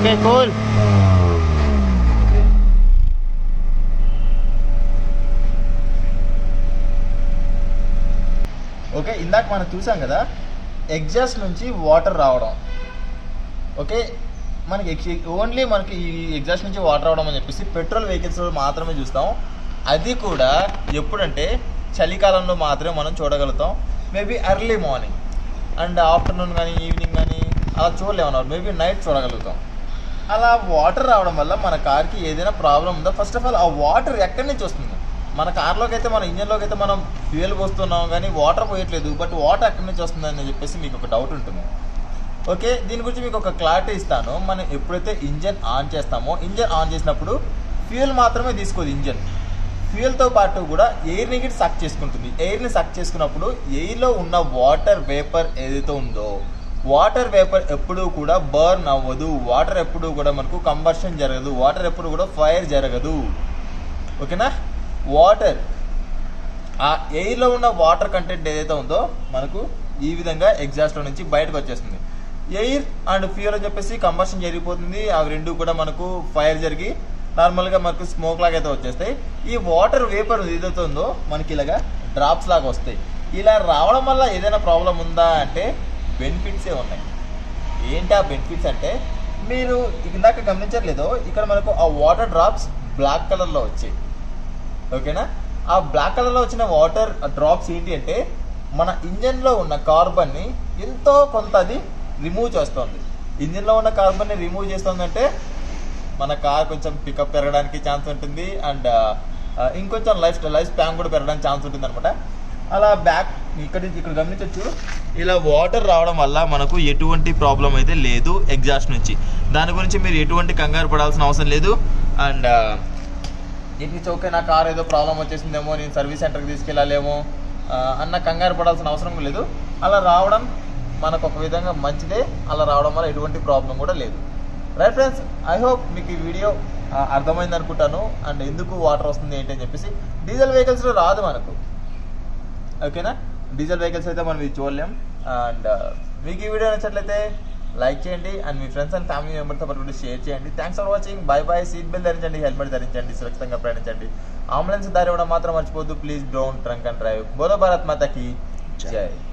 okay cool okay ఇందాక మనం చూసాం కదా ఎగ్జాస్ట్ నుంచి వాటర్ రావడం ఓకే మనకి ఓన్లీ మనకి ఈ ఎగ్జాస్ట్ నుంచి వాటర్ రావడం అని చెప్పేసి పెట్రోల్ వెహికల్స్ మాత్రమే చూస్తాం అది కూడా ఎప్పుడంటే చలికాలంలో మాత్రమే మనం చూడగలుగుతాం maybe early morning and afternoon కానీ ఈవినింగ్ కానీ అలా చూడలేమన్నారు మేబీ నైట్ చూడగలుగుతాం అలా వాటర్ రావడం వల్ల మన కార్కి ఏదైనా ప్రాబ్లం ఉందా ఫస్ట్ ఆఫ్ ఆల్ ఆ వాటర్ ఎక్కడి నుంచి వస్తుంది మన కార్లోకి అయితే మన ఇంజన్లోకి అయితే మనం ఫ్యూయల్ పోస్తున్నాం కానీ వాటర్ పోయట్లేదు బట్ వాటర్ ఎక్కడి నుంచి వస్తుందని చెప్పేసి మీకు ఒక డౌట్ ఉంటుంది ఓకే దీని గురించి మీకు ఒక క్లారిటీ ఇస్తాను మనం ఎప్పుడైతే ఇంజన్ ఆన్ చేస్తామో ఇంజన్ ఆన్ చేసినప్పుడు ఫ్యూయల్ మాత్రమే తీసుకోదు ఇంజన్ ఫ్యూయల్తో పాటు కూడా ఎయిర్ని గిట్ సక్ చేసుకుంటుంది ఎయిర్ని సక్ చేసుకున్నప్పుడు ఎయిర్లో ఉన్న వాటర్ వేపర్ ఏదైతే ఉందో వాటర్ వేపర్ ఎప్పుడూ కూడా బర్న్ అవ్వదు వాటర్ ఎప్పుడూ కూడా మనకు కంబర్షన్ జరగదు వాటర్ ఎప్పుడు కూడా ఫైర్ జరగదు ఓకేనా వాటర్ ఆ ఎయిర్లో ఉన్న వాటర్ కంటెంట్ ఏదైతే ఉందో మనకు ఈ విధంగా ఎగ్జాస్ట్లో నుంచి బయటకు వచ్చేస్తుంది ఎయిర్ అండ్ ఫ్యూయల్ అని చెప్పేసి కంబషన్ జరిగిపోతుంది అవి రెండు కూడా మనకు ఫైర్ జరిగి నార్మల్గా మనకు స్మోక్ లాగా అయితే వచ్చేస్తాయి ఈ వాటర్ వేపర్ ఏదైతే ఉందో మనకి ఇలాగా డ్రాప్స్ లాగా వస్తాయి ఇలా రావడం వల్ల ఏదైనా ప్రాబ్లం ఉందా అంటే బెనిఫిట్సే ఉన్నాయి ఏంటి ఆ బెనిఫిట్స్ అంటే మీరు ఇందాక గమనించట్లేదో ఇక్కడ మనకు ఆ వాటర్ డ్రాప్స్ బ్లాక్ కలర్లో వచ్చాయి ఓకేనా ఆ బ్లాక్ కలర్లో వచ్చిన వాటర్ డ్రాప్స్ ఏంటి అంటే మన ఇంజన్లో ఉన్న కార్బన్ని ఎంతో కొంత అది రిమూవ్ చేస్తుంది ఇంజిన్లో ఉన్న కార్బన్ని రిమూవ్ చేస్తుందంటే మన కార్ కొంచెం పికప్ పెరగడానికి ఛాన్స్ ఉంటుంది అండ్ ఇంకొంచెం లైఫ్ లైఫ్ స్పాన్ కూడా పెరగడానికి ఛాన్స్ ఉంటుంది అనమాట అలా బ్యాక్ ఇక్కడ ఇక్కడ గమనించవచ్చు ఇలా వాటర్ రావడం వల్ల మనకు ఎటువంటి ప్రాబ్లం అయితే లేదు ఎగ్జాస్ట్ నుంచి దాని గురించి మీరు ఎటువంటి కంగారు పడాల్సిన అవసరం లేదు అండ్ ఇట్స్ ఓకే నా కార్ ఏదో ప్రాబ్లం వచ్చేసిందేమో నేను సర్వీస్ సెంటర్కి తీసుకెళ్ళాలేమో ఆ, అన్న కంగారు పడాల్సిన అవసరం లేదు అలా రావడం మనకు ఒక విధంగా మంచిదే అలా రావడం వల్ల ఎటువంటి ప్రాబ్లం కూడా లేదు రైట్ ఫ్రెండ్స్ ఐ హోప్ మీకు ఈ వీడియో ఆ, అర్థమైంది అనుకుంటాను అండ్ ఎందుకు వాటర్ వస్తుంది ఏంటి అని చెప్పేసి డీజిల్ వెహికల్స్లో రాదు మనకు ఓకేనా డీజిల్ వెహికల్స్ అయితే మనం ఇది చూడలేం అండ్ మీకు ఈ వీడియో నచ్చినట్లయితే లైక్ చేయండి అండ్ మీ ఫ్రెండ్స్ అండ్ ఫ్యామిలీ మెంబర్తో పాటు కూడా షేర్ చేయండి thanks for watching bye bye seat belt ధరించండి హెల్మెట్ ధరించండి సురక్షితంగా ప్రయాణించండి అంబులెన్స్ దారి ఇవ్వడం మాత్రం మర్చిపోద్దు please don't drunk and drive బోలో భారత్ మాతకి జై